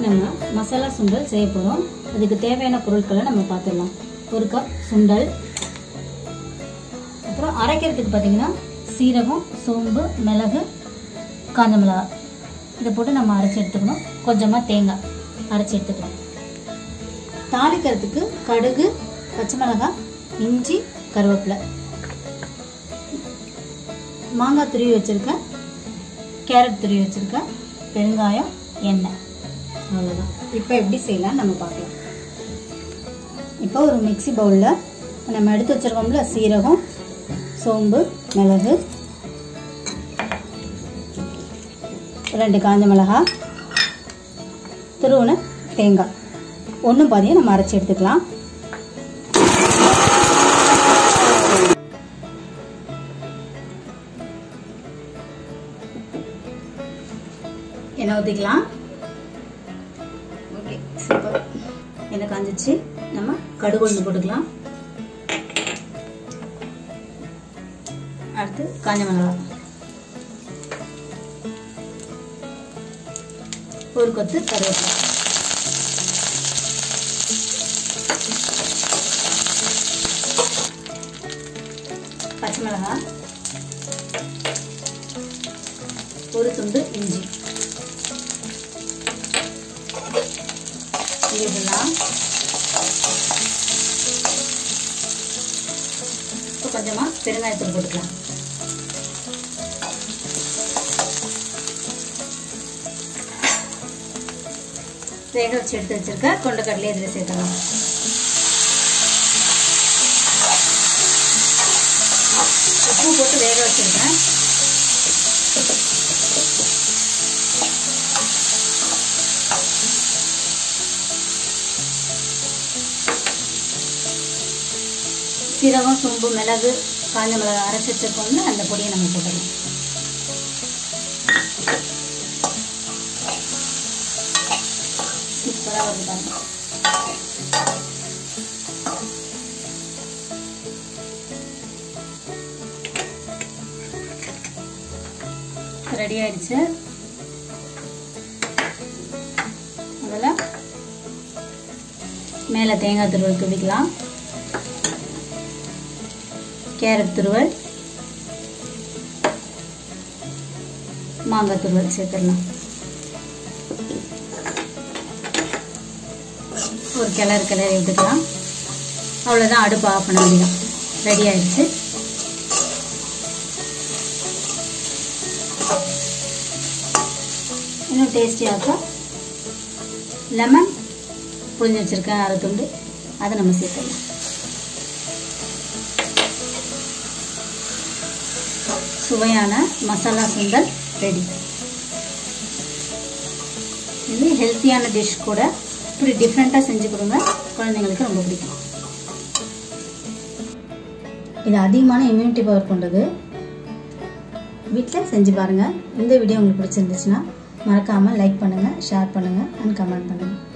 நம்ம மசாலா சுண்டல் செய்ய போகிறோம் அதுக்கு தேவையான பொருட்களை நம்ம பார்த்துடலாம் ஒரு கப் சுண்டல் அப்புறம் அரைக்கிறதுக்கு பார்த்தீங்கன்னா சீரகம் சோம்பு மிளகு காஞ்ச மிளகா இதை போட்டு நம்ம அரைச்சி எடுத்துக்கணும் கொஞ்சமாக தேங்காய் அரைச்சி எடுத்துக்கலாம் தாளிக்கிறதுக்கு கடுகு பச்சை மிளகாய் இஞ்சி கருவேப்பிலை மாங்காய் துருவி வச்சுருக்கேன் கேரட் துருவி வச்சுருக்கேன் பெருங்காயம் எண்ணெய் அவ்வளோதான் இப்போ எப்படி செய்யலாம் நம்ம பார்க்கலாம் இப்போ ஒரு மிக்சி பவுலில் நம்ம எடுத்து வச்சுருக்கோம்ல சீரகம் சோம்பு மிளகு ரெண்டு காஞ்ச மிளகாய் துருவன தேங்காய் ஒன்றும் பாதியும் நம்ம அரைச்சி எடுத்துக்கலாம் எண்ணெய் ஊற்றிக்கலாம் ஓகே சூப்பர் எண்ணெய் காஞ்சிச்சு நம்ம கடுகு ஒன்று போட்டுக்கலாம் அடுத்து காஞ்ச மிளகாய் ஒரு கொத்து கருவேப்பிலை பச்சை மிளகாய் ஒரு துண்டு இஞ்சி இதெல்லாம் இப்போ கொஞ்சமாக பெருங்காயத்தூள் போட்டுக்கலாம் வேக வச்சு எடுத்து வச்சிருக்க கொண்ட கடலையை இதில் சேர்க்கலாம் உப்பு போட்டு வேக வச்சிருக்கேன் சீரகம் சோம்பு மிளகு காஞ்ச மிளகு அரைச்சி வச்சிருக்கோம்ல அந்த பொடியை நம்ம போட்டுக்கலாம் சூப்பராக வருது பாருங்க ரெடி ஆயிடுச்சு அதில் மேலே தேங்காய் துருவல் துவிக்கலாம் கேரட் துருவல் மாங்காய் துருவல் சேர்த்துடலாம் ஒரு கிளறு கிளறி விட்டுக்கலாம் அவ்வளோதான் அடுப்பு ஆஃப் பண்ண வேண்டியதான் ரெடி ஆயிடுச்சு இன்னும் டேஸ்டியாக லெமன் புழிஞ்சு வச்சுருக்கேன் அரை துண்டு அதை நம்ம சேர்த்துடலாம் சுவையான மசாலா சுண்டல் ரெடி இது ஹெல்த்தியான டிஷ் கூட இப்படி டிஃப்ரெண்ட்டாக செஞ்சு கொடுங்க குழந்தைங்களுக்கு ரொம்ப பிடிக்கும் இது அதிகமான இம்யூனிட்டி பவர் கொண்டது வீட்டில் செஞ்சு பாருங்கள் இந்த வீடியோ உங்களுக்கு பிடிச்சிருந்துச்சுன்னா மறக்காமல் லைக் பண்ணுங்கள் ஷேர் பண்ணுங்கள் அண்ட் கமெண்ட் பண்ணுங்கள்